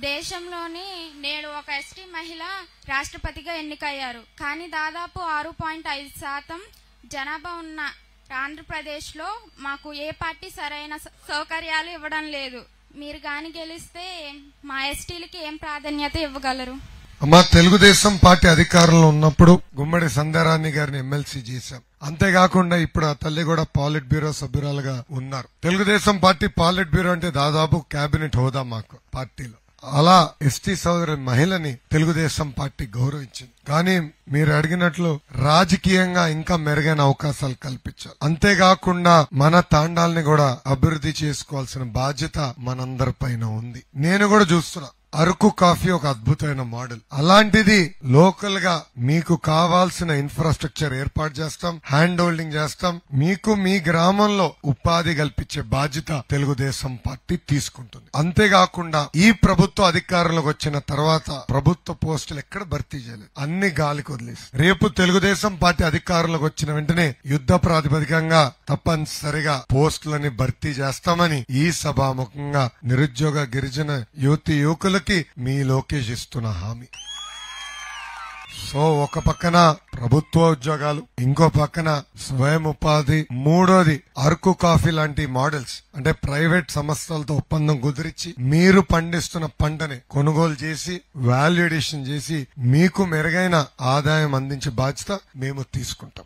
దేశంలోని నేడు ఒక ఎస్టీ మహిళ రాష్ట్రపతిగా ఎన్నికయ్యారు కానీ దాదాపు ఆరు పాయింట్ ఐదు శాతం జనాభా ఉన్న ఆంధ్రప్రదేశ్లో మాకు ఏ పార్టీ సరైన స- సౌకర్యాలు ఇవ్వడం లేదు మీరు గాని గెలిస్తే మా ఎస్టీలకి ఏం ప్రాధాన్యత ఇవ్వగలరు అమ్మా తెలుగుదేశం పార్టీ అధికారంలో ఉన్నప్పుడు గుమ్మడి సంధ్యారాణి గారిని ఎమ్మెల్సీ చేశాం అంతేకాకుండా ఇప్పుడు ఆ తల్లి కూడా పాలిట్ బ్యూరో సభ్యురాలుగా ఉన్నారు తెలుగుదేశం పార్టీ పాలిట్ బ్యూరో అంటే దాదాపు కేబినెట్ హోదా మాకు పార్టీలో అలా ఎస్టీ సోదరి మహిళని తెలుగుదేశం పార్టీ గౌరవించింది కానీ మీరు అడిగినట్లు రాజకీయంగా ఇంకా మెరుగైన అవకాశాలు కల్పించాలి అంతేకాకుండా మన తాండాల్ని కూడా అభివృద్ధి చేసుకోవాల్సిన బాధ్యత మనందరిపైన ఉంది నేను కూడా చూస్తున్నా అరకు కాఫీ ఒక అద్భుతమైన మోడల్ అలాంటిది లోకల్ గా మీకు కావాల్సిన ఇన్ఫ్రాస్ట్రక్చర్ ఏర్పాటు చేస్తాం హ్యాండ్ హోల్డింగ్ చేస్తాం మీకు మీ గ్రామంలో ఉపాధి కల్పించే బాధ్యత తెలుగుదేశం పార్టీ తీసుకుంటుంది అంతేకాకుండా ఈ ప్రభుత్వ అధికారంలోకి వచ్చిన తర్వాత ప్రభుత్వ పోస్టులు ఎక్కడ భర్తీ చేయలేదు అన్ని గాలికి వదిలేసి రేపు తెలుగుదేశం పార్టీ అధికారంలోకి వచ్చిన వెంటనే యుద్ధ ప్రాతిపదికంగా తప్పనిసరిగా పోస్టులని భర్తీ చేస్తామని ఈ సభాముఖంగా నిరుద్యోగ గిరిజన యువతి యువకులకి మీ లోకేష్ ఇస్తున్న హామీ సో ఒక పక్కన ప్రభుత్వ ఉద్యోగాలు ఇంకో పక్కన స్వయం ఉపాధి మూడోది అరకు కాఫీ లాంటి మోడల్స్ అంటే ప్రైవేట్ సంస్థలతో ఒప్పందం కుదిరించి మీరు పండిస్తున్న పంటని కొనుగోలు చేసి వాల్యూ ఎడిషన్ చేసి మీకు మెరుగైన ఆదాయం అందించే బాధ్యత మేము తీసుకుంటాం